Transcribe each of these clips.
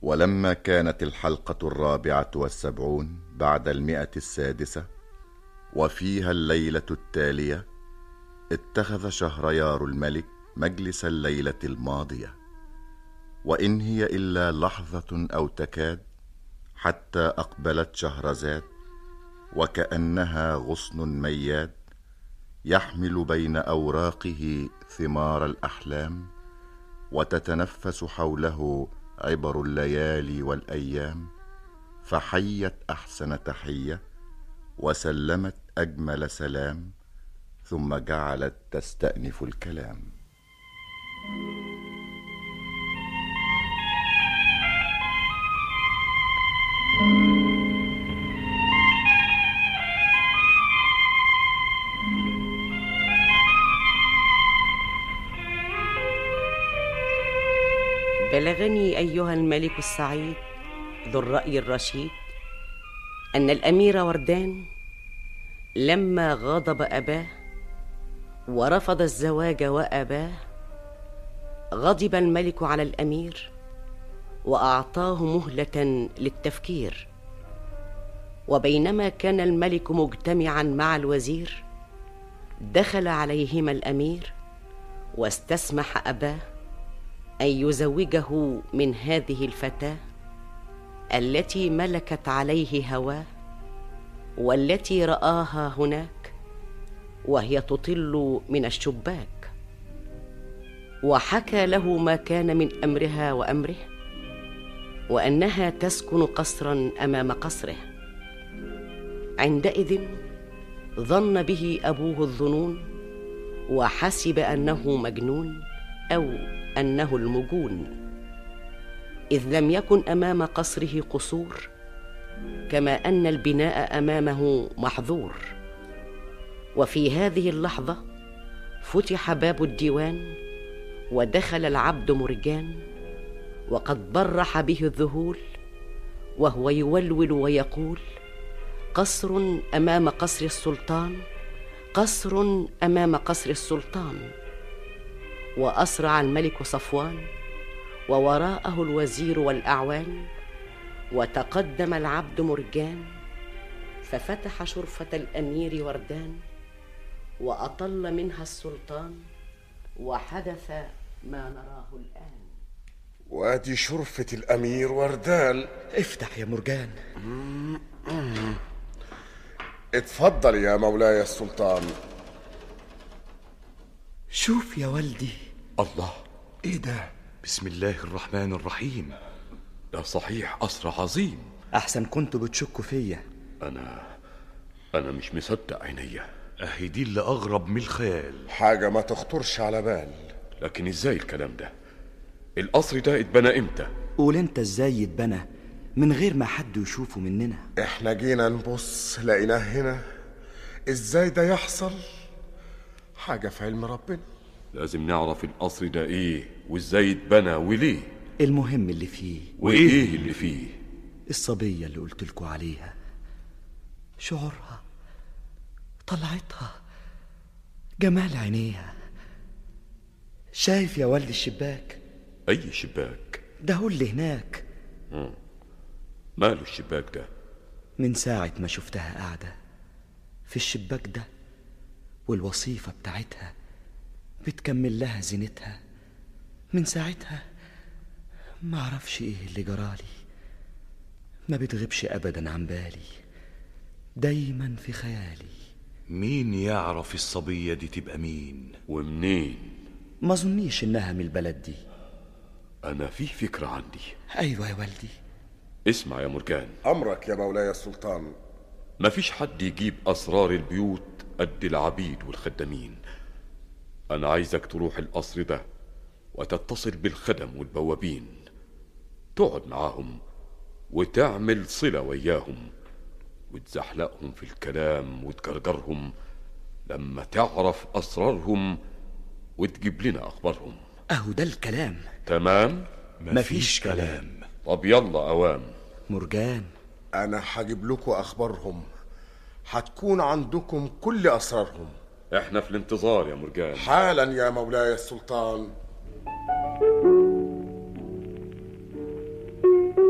ولما كانت الحلقة الرابعة والسبعون بعد المئة السادسة وفيها الليلة التالية اتخذ شهريار الملك مجلس الليلة الماضية وإن هي إلا لحظة أو تكاد حتى أقبلت شهرزاد وكأنها غصن مياد يحمل بين أوراقه ثمار الأحلام وتتنفس حوله عبر الليالي والايام فحيت احسن تحيه وسلمت اجمل سلام ثم جعلت تستانف الكلام بلغني ايها الملك السعيد ذو الراي الرشيد ان الامير وردان لما غضب اباه ورفض الزواج واباه غضب الملك على الامير واعطاه مهله للتفكير وبينما كان الملك مجتمعا مع الوزير دخل عليهما الامير واستسمح اباه ان يزوجه من هذه الفتاه التي ملكت عليه هواه والتي راها هناك وهي تطل من الشباك وحكى له ما كان من امرها وامره وانها تسكن قصرا امام قصره عندئذ ظن به ابوه الظنون وحسب انه مجنون او انه المجون اذ لم يكن امام قصره قصور كما ان البناء امامه محظور وفي هذه اللحظه فتح باب الديوان ودخل العبد مرجان وقد برح به الذهول وهو يولول ويقول قصر امام قصر السلطان قصر امام قصر السلطان واسرع الملك صفوان ووراءه الوزير والاعوان وتقدم العبد مرجان ففتح شرفه الامير وردان واطل منها السلطان وحدث ما نراه الان وادي شرفة الأمير وردان افتح يا مرجان اتفضل يا مولاي السلطان شوف يا والدي الله ايه ده بسم الله الرحمن الرحيم ده صحيح قصر عظيم احسن كنتوا بتشكوا فيا انا انا مش مصدق عينيا اهي دي اللي اغرب من الخيال حاجة ما تخطرش على بال لكن ازاي الكلام ده القصر ده اتبنى امتى قول انت ازاي يتبنى من غير ما حد يشوفه مننا احنا جينا نبص لقيناه هنا ازاي ده يحصل حاجة في علم ربنا لازم نعرف القصر ده ايه وازاي اتبنى وليه المهم اللي فيه وايه اللي فيه الصبية اللي قلت لكم عليها شعورها طلعتها جمال عينيها شايف يا والدي الشباك اي شباك ده هو اللي هناك ماله الشباك ده من ساعة ما شفتها قاعدة في الشباك ده والوصيفة بتاعتها بتكمل لها زينتها من ساعتها ما اعرفش ايه اللي جرالي ما بتغيبش ابدا عن بالي دايما في خيالي مين يعرف الصبية دي تبقى مين ومنين ما اظنيش انها من البلد دي انا في فكرة عندي ايوه يا والدي اسمع يا مرجان أمرك يا مولاي السلطان مفيش حد يجيب أسرار البيوت قد العبيد والخدامين أنا عايزك تروح القصر ده وتتصل بالخدم والبوابين تقعد معاهم وتعمل صلة وياهم وتزحلقهم في الكلام وتجرجرهم لما تعرف أسرارهم وتجيب لنا أخبارهم اهو ده الكلام تمام؟ مفيش كلام طب يلا أوام مرجان أنا هجيب لكم أخبارهم هتكون عندكم كل أسرارهم احنا في الانتظار يا مرجان حالا يا مولاي السلطان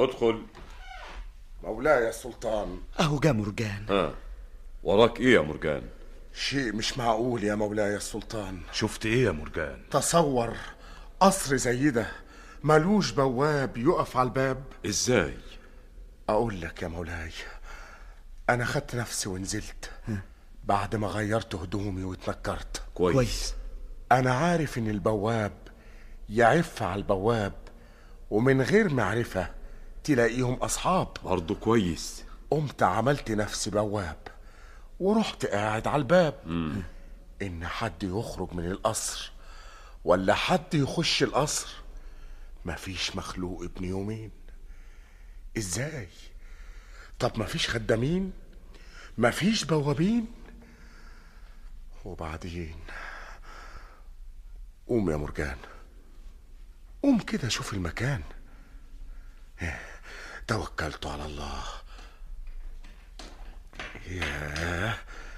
ادخل مولاي السلطان أهو جا مرجان ها وراك ايه يا مرجان شيء مش معقول يا مولاي السلطان شفت ايه يا مرجان تصور قصر زي ده ملوش بواب يقف على الباب ازاي اقول لك يا مولاي انا خدت نفسي ونزلت بعد ما غيرت هدومي واتنكرت كويس, كويس انا عارف ان البواب يعف على البواب ومن غير معرفة تلاقيهم اصحاب برضه كويس قمت عملت نفسي بواب ورحت قاعد على الباب ان حد يخرج من القصر ولا حد يخش القصر مفيش مخلوق ابن يومين ازاي طب مفيش خدامين مفيش بوابين وبعدين قوم يا مرجان قوم كده شوف المكان توكلت على الله ياه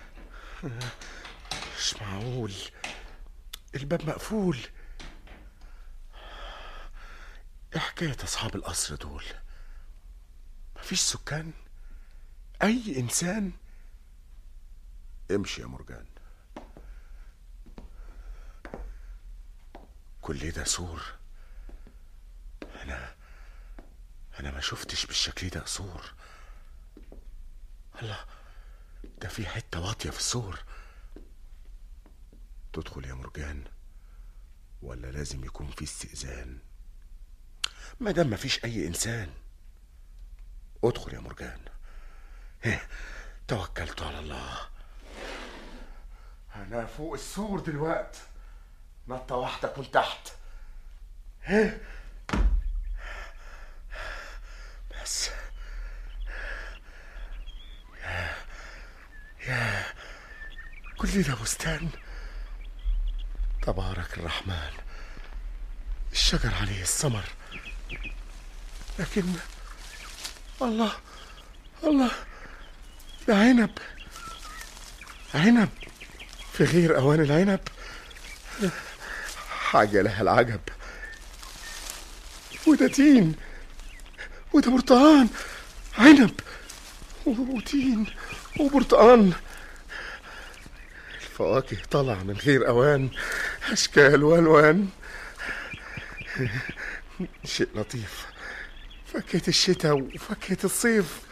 مش معقول الباب مقفول ايه حكاية أصحاب القصر دول مفيش سكان أي إنسان امشي يا مرجان كل ده سور أنا أنا ما شفتش بالشكل ده قصور الله ده في حتة واطية في السور تدخل يا مرجان ولا لازم يكون في استئذان ما دام مفيش أي إنسان ادخل يا مرجان هه، توكلت على الله أنا فوق السور دلوقت نطة واحدة كنت تحت هه. بس كل ده بستان تبارك الرحمن الشجر عليه الثمر لكن الله الله ده عنب عنب في غير اوان العنب حاجه لها العجب وده تين وده برتقان عنب وتين وبرتقان الفواكه طالعة من غير أوان أشكال وألوان شيء لطيف فاكهة الشتاء وفاكهة الصيف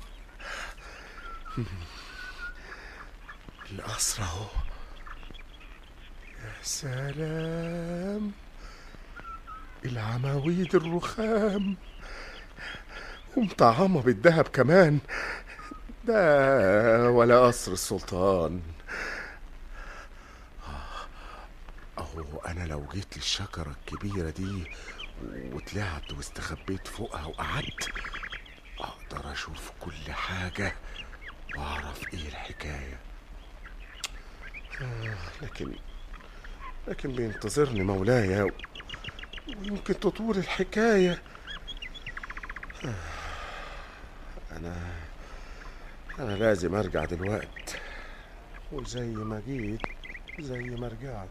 القصر أهو يا سلام العواميد الرخام ومطعمة بالذهب كمان ده ولا قصر السلطان أهو أنا لو جيت للشجرة الكبيرة دي وطلعت واستخبيت فوقها وقعدت أقدر أشوف كل حاجة وأعرف إيه الحكاية آه لكن لكن بينتظرني مولاي و- ويمكن تطول الحكاية آه، أنا أنا لازم أرجع دلوقت وزي ما جيت زي ما رجعت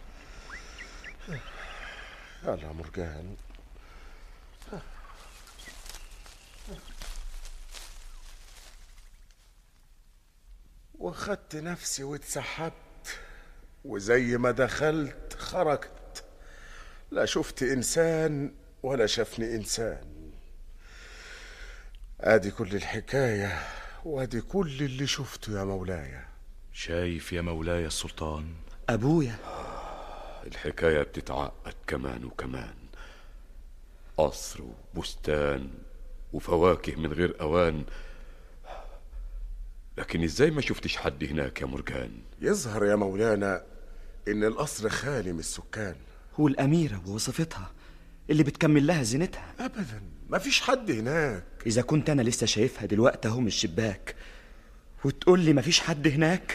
يلا يا مرجان واخدت نفسي واتسحبت وزي ما دخلت خرجت لا شفت انسان ولا شافني انسان ادي كل الحكايه وادي كل اللي شفته يا مولاي شايف يا مولاي السلطان أبويا الحكاية بتتعقد كمان وكمان قصر وبستان وفواكه من غير أوان لكن ازاي ما شفتش حد هناك يا مرجان يظهر يا مولانا ان القصر خالي من السكان والأميرة ووظيفتها اللي بتكمل لها زينتها ابدا مفيش حد هناك إذا كنت أنا لسه شايفها دلوقتي أهو من الشباك وتقول لي مفيش حد هناك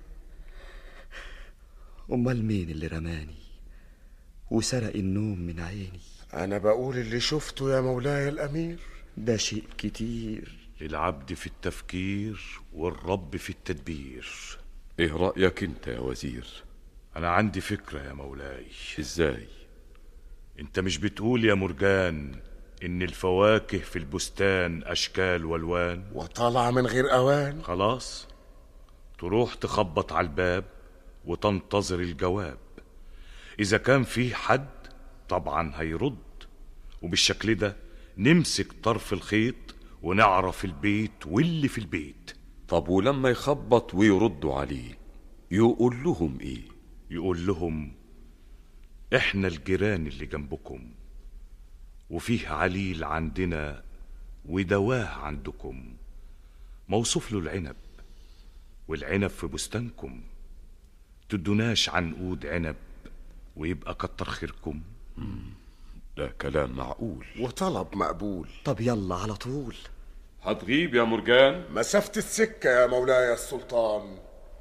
أمال مين اللي رماني وسرق النوم من عيني انا بقول اللي شفته يا مولاي الامير ده شيء كتير العبد في التفكير والرب في التدبير ايه رأيك انت يا وزير أنا عندي فكرة يا مولاي ازاي أنت مش بتقول يا مرجان إن الفواكه في البستان أشكال والوان وطالعة من غير أوان خلاص تروح تخبط على الباب وتنتظر الجواب إذا كان في حد طبعا هيرد وبالشكل ده نمسك طرف الخيط ونعرف البيت واللي في البيت طب ولما يخبط ويردوا عليه يقول لهم ايه يقول لهم احنا الجيران اللي جنبكم وفيه عليل عندنا ودواه عندكم موصوف له العنب والعنب في بستانكم تدوناش عنقود عنب ويبقى كتر خيركم ده كلام معقول وطلب مقبول طب يلا على طول هتغيب يا مرجان مسافة السكة يا مولاي السلطان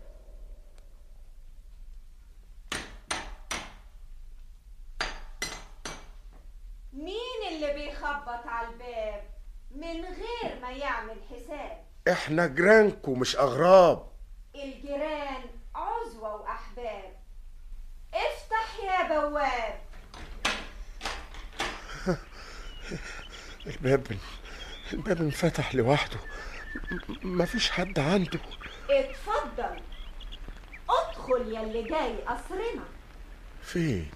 مين اللي بيخبط على الباب من غير ما يعمل حساب احنا جيرانكو مش أغراب الجيران عزوة وأحباب افتح يا بواب الباب الباب انفتح لوحده م- مفيش حد عنده اتفضل ادخل يا اللي جاي قصرنا فين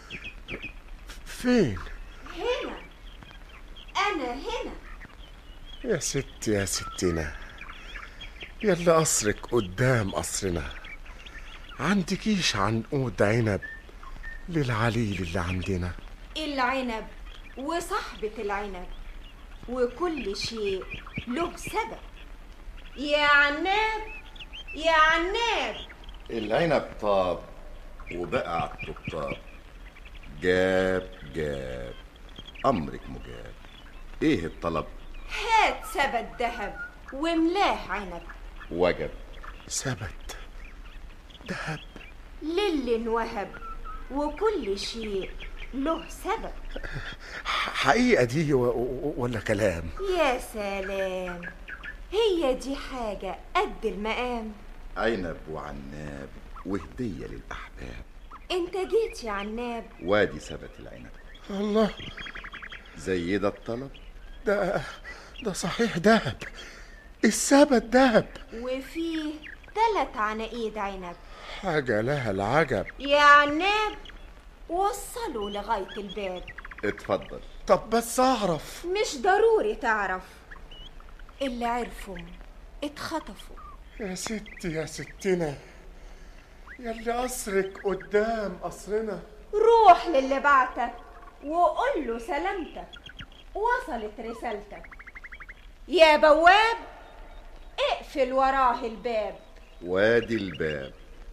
فين هنا انا هنا يا ست يا ستنا يلا قصرك قدام قصرنا عندكيش عنقود عنب للعليل اللي عندنا العنب وصاحبة العنب وكل شيء له سبب يا عناب يا عناب العنب طاب وبقى على الطبطاب جاب جاب أمرك مجاب إيه الطلب هات سبت ذهب وملاه عنب وجب ثبت دهب للي انوهب وكل شيء له سبب حقيقة دي و- و- ولا كلام يا سلام هي دي حاجة قد المقام عنب وعناب وهدية للأحباب انت جيت يا عناب وادي ثبت العنب الله زي ده الطلب ده ده صحيح دهب الثبت دهب وفيه تلات عناقيد عنب حاجة لها العجب يا عناب وصلوا لغاية الباب اتفضل طب بس أعرف مش ضروري تعرف اللي عرفوا اتخطفوا يا ست يا ستنا يلي قصرك قدام قصرنا روح للي بعتك وقول له سلامتك وصلت رسالتك يا بواب اقفل وراه الباب وادي الباب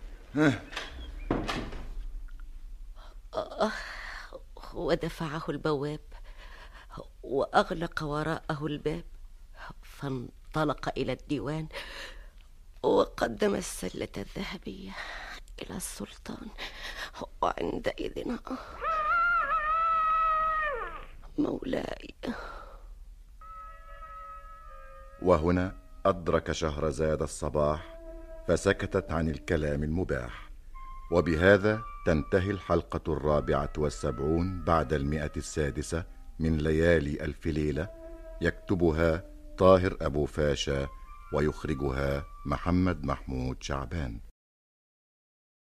ودفعه البواب واغلق وراءه الباب فانطلق الى الديوان وقدم السله الذهبيه الى السلطان وعندئذ مولاي وهنا أدرك شهرزاد الصباح فسكتت عن الكلام المباح وبهذا تنتهي الحلقة الرابعة والسبعون بعد المئة السادسة من ليالي ألف ليلة يكتبها طاهر أبو فاشا ويخرجها محمد محمود شعبان